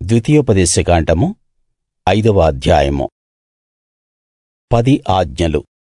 ద్వితీయోపదేశకాండము ఐదవ అధ్యాయము పది ఆజ్ఞలు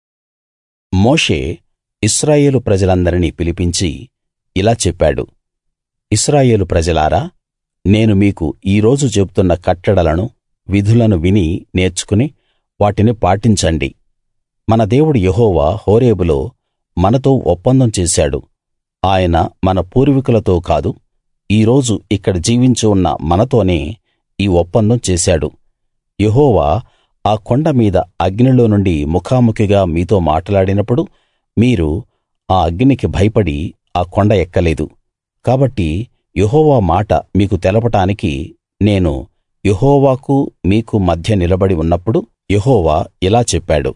మోషే ఇశ్రాయేలు ప్రజలందరినీ పిలిపించి ఇలా చెప్పాడు ఇశ్రాయేలు ప్రజలారా నేను మీకు ఈ రోజు చెబుతున్న కట్టడలను విధులను విని నేర్చుకుని వాటిని పాటించండి మన దేవుడు యెహోవా హోరేబులో మనతో ఒప్పందం చేశాడు ఆయన మన పూర్వీకులతో కాదు ఈ రోజు ఇక్కడ జీవించి ఉన్న మనతోనే ఈ ఒప్పందం చేశాడు యెహోవా ఆ కొండ మీద అగ్నిలో నుండి ముఖాముఖిగా మీతో మాట్లాడినప్పుడు మీరు ఆ అగ్నికి భయపడి ఆ కొండ ఎక్కలేదు కాబట్టి యెహోవా మాట మీకు తెలపడానికి నేను యెహోవాకు మీకు మధ్య నిలబడి ఉన్నప్పుడు యెహోవా ఇలా చెప్పాడు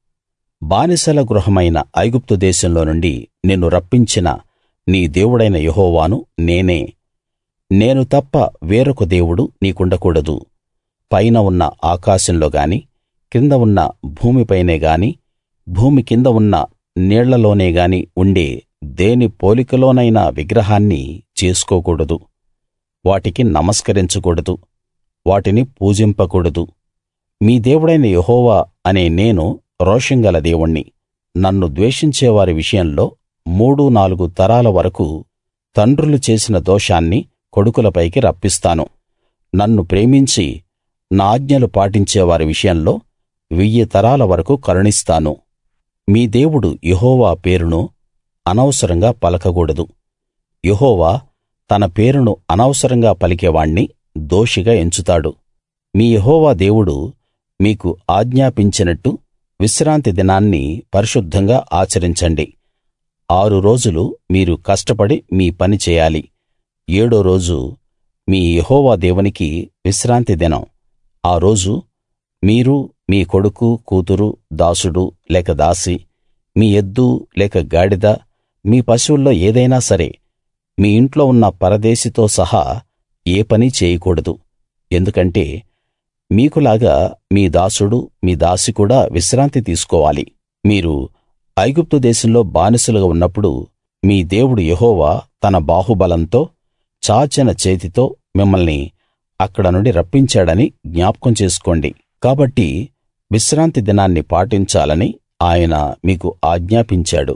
బానిసల గృహమైన ఐగుప్తు దేశంలో నుండి నిన్ను రప్పించిన నీ దేవుడైన యెహోవాను నేనే నేను తప్ప వేరొక దేవుడు నీకుండకూడదు పైన ఉన్న ఆకాశంలో గాని కింద ఉన్న భూమిపైనే గాని భూమి కింద ఉన్న నీళ్లలోనే గాని ఉండే దేని పోలికలోనైనా విగ్రహాన్ని చేసుకోకూడదు వాటికి నమస్కరించకూడదు వాటిని పూజింపకూడదు మీ దేవుడైన యెహోవా అనే నేను రోషం గల దేవుణ్ణి నన్ను ద్వేషించేవారి విషయంలో మూడు నాలుగు తరాల వరకూ తండ్రులు చేసిన దోషాన్ని కొడుకులపైకి రప్పిస్తాను నన్ను ప్రేమించి నా ఆజ్ఞలు పాటించేవారి విషయంలో వెయ్యి తరాల వరకూ కరుణిస్తాను మీ దేవుడు యెహోవా పేరును అనవసరంగా పలకకూడదు యెహోవా తన పేరును అనవసరంగా పలికేవాణ్ణి దోషిగా ఎంచుతాడు మీ యెహోవా దేవుడు మీకు ఆజ్ఞాపించినట్టు విశ్రాంతి దినాన్ని పరిశుద్ధంగా ఆచరించండి ఆరు రోజులు మీరు కష్టపడి మీ పని చేయాలి ఏడో రోజు మీ యెహోవా దేవునికి విశ్రాంతి దినం ఆ రోజు మీరు మీ కొడుకు కూతురు దాసుడు లేక దాసి మీ ఎద్దు లేక గాడిద మీ పశువుల్లో ఏదైనా సరే మీ ఇంట్లో ఉన్న పరదేశితో సహా ఏ పనీ చేయకూడదు ఎందుకంటే మీకులాగా మీ దాసుడు మీ దాసి కూడా విశ్రాంతి తీసుకోవాలి మీరు ఐగుప్తు దేశంలో బానిసలుగా ఉన్నప్పుడు మీ దేవుడు యెహోవా తన బాహుబలంతో చాచిన చేతితో మిమ్మల్ని అక్కడ నుండి రప్పించాడని జ్ఞాపకం చేసుకోండి కాబట్టి విశ్రాంతి దినాన్ని పాటించాలని ఆయన మీకు ఆజ్ఞాపించాడు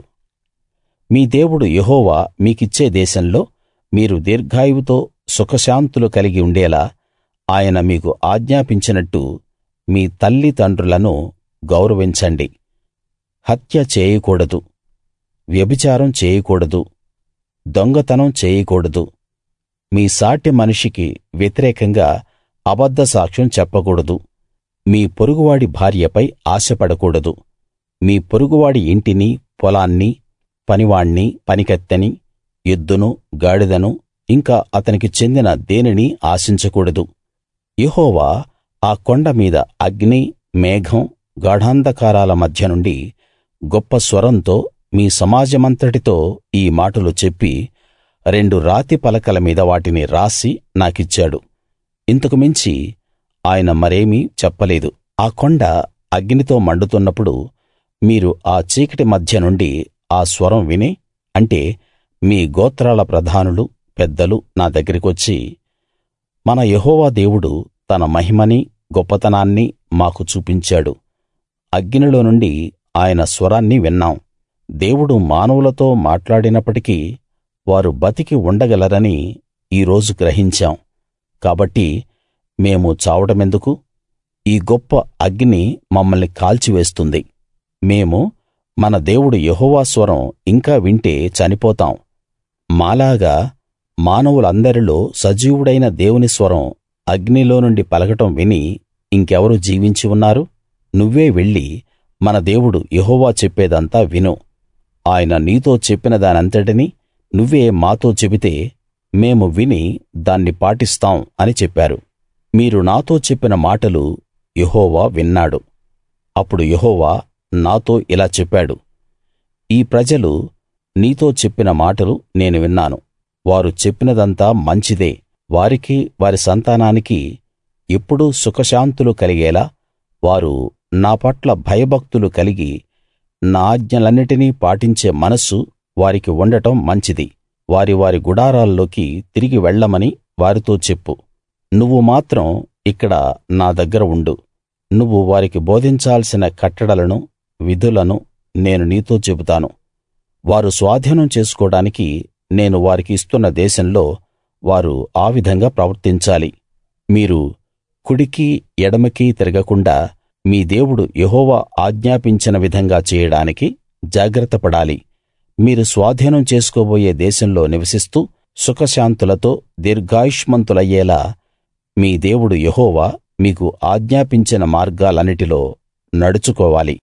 మీ దేవుడు యెహోవా మీకిచ్చే దేశంలో మీరు దీర్ఘాయువుతో సుఖశాంతులు కలిగి ఉండేలా ఆయన మీకు ఆజ్ఞాపించినట్టు మీ తల్లి తండ్రులను గౌరవించండి హత్య చేయకూడదు వ్యభిచారం చేయకూడదు దొంగతనం చేయకూడదు మీ సాటి మనిషికి వ్యతిరేకంగా అబద్ధ సాక్ష్యం చెప్పకూడదు మీ పొరుగువాడి భార్యపై ఆశపడకూడదు మీ పొరుగువాడి ఇంటిని పొలాన్ని పనివాణ్ణి పనికత్తెని ఎద్దును గాడిదను ఇంకా అతనికి చెందిన దేనినీ ఆశించకూడదు యెహోవా ఆ కొండ మీద అగ్ని మేఘం గాఢాంధకారాల మధ్య నుండి గొప్ప స్వరంతో మీ సమాజమంతటితో ఈ మాటలు చెప్పి రెండు రాతి పలకల మీద వాటిని రాసి నాకిచ్చాడు ఇంతకు మించి ఆయన మరేమీ చెప్పలేదు ఆ కొండ అగ్నితో మండుతున్నప్పుడు మీరు ఆ చీకటి మధ్య నుండి ఆ స్వరం విని అంటే మీ గోత్రాల ప్రధానులు పెద్దలు నా దగ్గరికొచ్చి మన యెహోవా దేవుడు తన మహిమని గొప్పతనాన్ని మాకు చూపించాడు అగ్నిలో నుండి ఆయన స్వరాన్ని విన్నాం దేవుడు మానవులతో మాట్లాడినప్పటికీ వారు బతికి ఉండగలరని ఈ రోజు గ్రహించాం కాబట్టి మేము చావడమెందుకు ఈ గొప్ప అగ్ని మమ్మల్ని కాల్చివేస్తుంది మేము మన దేవుడు యెహోవా స్వరం ఇంకా వింటే చనిపోతాం మాలాగా మానవులందరిలో సజీవుడైన దేవుని స్వరం అగ్నిలో నుండి పలకడం విని ఇంకెవరు జీవించి ఉన్నారు నువ్వే వెళ్లి మన దేవుడు యెహోవా చెప్పేదంతా విను ఆయన నీతో చెప్పిన దానంతటినీ నువ్వే మాతో చెబితే మేము విని దాన్ని పాటిస్తాం అని చెప్పారు మీరు నాతో చెప్పిన మాటలు యెహోవా విన్నాడు అప్పుడు యెహోవా నాతో ఇలా చెప్పాడు ఈ ప్రజలు నీతో చెప్పిన మాటలు నేను విన్నాను వారు చెప్పినదంతా మంచిదే వారికి వారి సంతానానికి ఎప్పుడూ సుఖశాంతులు కలిగేలా వారు నా పట్ల భయభక్తులు కలిగి నా ఆజ్ఞలన్నిటినీ పాటించే మనస్సు వారికి ఉండటం మంచిది వారి వారి గుడారాల్లోకి తిరిగి వెళ్ళమని వారితో చెప్పు నువ్వు మాత్రం ఇక్కడ నా దగ్గర ఉండు నువ్వు వారికి బోధించాల్సిన కట్టడలను విధులను నేను నీతో చెబుతాను వారు స్వాధీనం చేసుకోడానికి నేను వారికి ఇస్తున్న దేశంలో వారు ఆ విధంగా ప్రవర్తించాలి మీరు కుడికి ఎడమకి తిరగకుండా మీ దేవుడు యెహోవా ఆజ్ఞాపించిన విధంగా చేయడానికి జాగ్రత్త పడాలి మీరు స్వాధీనం చేసుకోబోయే దేశంలో నివసిస్తూ సుఖశాంతులతో దీర్ఘాయుష్మంతులయ్యేలా మీ దేవుడు యెహోవా మీకు ఆజ్ఞాపించిన మార్గాలన్నిటిలో నడుచుకోవాలి